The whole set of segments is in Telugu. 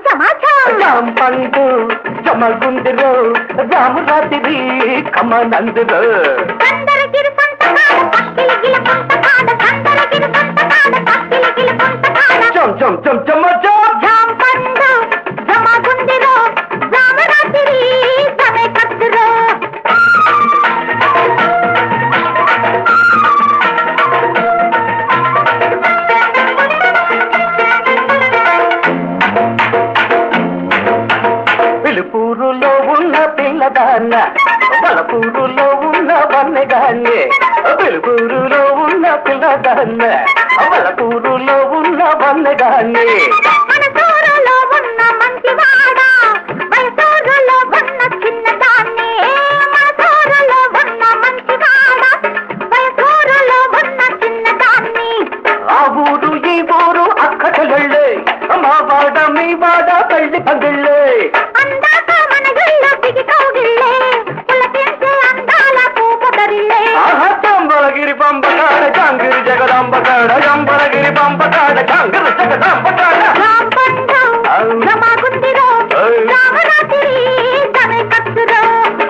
సమాచారం జాంపండు జమగుందిరో రాము రాత్రి కమనందురో సందరగిరి సంతకాడ పక్కిలి గిల కొంతకాడ సందరగిరి సంతకాడ పక్కిలి గిల కొంతకాడ చం చం చం చమ చం జాంపండు జమగుందిరో రామరాత్రి సమే కత్తురో పిలుపూరులో ఉన్న పిల్లదాన్న బలపూరులో ఉన్న వన్నెగాన్ని పిలుపూరులో ఉన్న పిల్లదాన్న బలపూరులో ఉన్న వన్నెగాన్ని మన సోరులో ఉన్న మంచివాడ వయసూరులో ఉన్న చిన్నదాన్ని మన సోరులో ఉన్న మంచివాడ వయసూరులో ఉన్న చిన్నదాన్ని ఆ ఊరు ఈ ఊరు అక్కడలే మా వాడ మీ వాడ పెళ్లి పగిళ్ళే అందాక మన గుళ్ళో దిగి కౌగిళ్ళే పులకించే అందాల పూపదరిల్లే ఆహా చంబలగిరి పంపకాడ చాంగిరి జగదాంబకాడ చంబలగిరి పంపకాడ చాంగిరి జగదాంబకాడ రాంపండు రమాగుందిరో రామరాత్రి సమే కత్తురో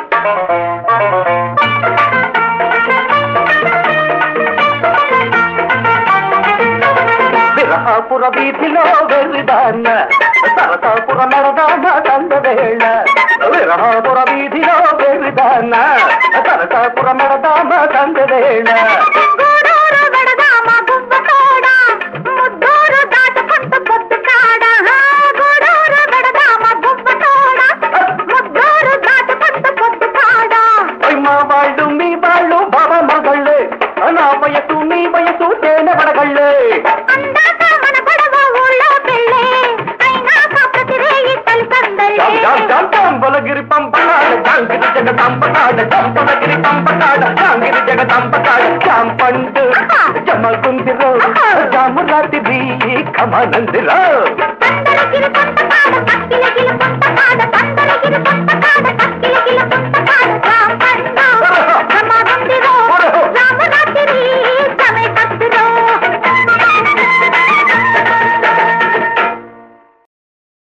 విరహాపుర వీధిలో వెర్రిదాన్న సరసాపుర నడదాన తందవేళ విరహాపుర వీధిలో వెర్రిదాన్న సరసాపుర నడదాన తందవేళ గూడూరు వెడదామ గువ్వ తోడ ముద్దూరు దాటుకుంటూ పొద్దు కాడ గూడూరు వెడదామ గువ్వ తోడ ముద్దూరు దాటుకుంటూ పొద్దు కాడ మా వాళ్ళు మీ వాళ్ళు బాబా మగళ్ళే నా వయసు మీ వయసు తేనె పడగళ్ళే అందాక మన గొడవ ఊళ్ళో పెళ్ళే అయినాక ప్రతి రేయి తలుపందల్లే చంపలగిరి పంపకాడ చాంగిరి జగదాంబకాడ చంపలగిరి పంపకాడ చాంగిరి జగదాంబకాడ చాంపండు జమకుందిరో జామురాతి బీ కమనందిరో అందరికిరి కొంత